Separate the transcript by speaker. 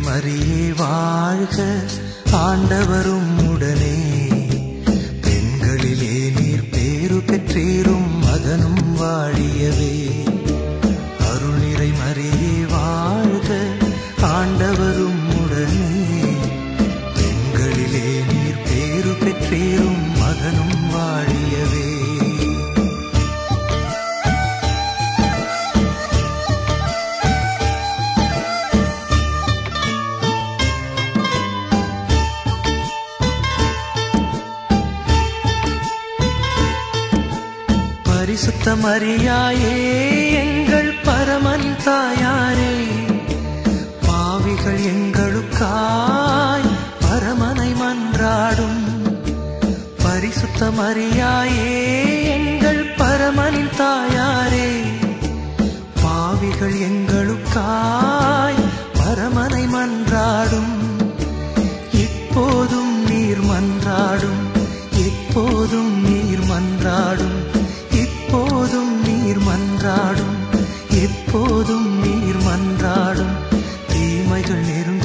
Speaker 1: மரியே வாழ்க ஆண்டவரும் உடனே பெண்களிலே நீர் பேரு பெற்றீரும் மகனும் வாழியவே அருள் நிறை மரியே வாழ்க ஆண்டவரும் உடனே பெண்களிலே நீர் பேரு பெற்றீரும் மகனும் வாழியவே பரிசுத்த மரியாயே எங்கள் பரமன் தாயாரே பாவிகள் எங்களுக்காய் பரமனை மன்றாடும் பரிசுத்த மரியாயே எங்கள் பரமனின் தாயாரே பாவிகள் எங்களுக்காய் பரமனை மன்றாடும் இப்போதும் நீர் மன்றாடும் எப்போதும் நீர் மன்றாடும் இப்போதும் நீர் மன்றாடும் எப்போதும் நீர் மன்றாடும் தீமைகள் நெருங்க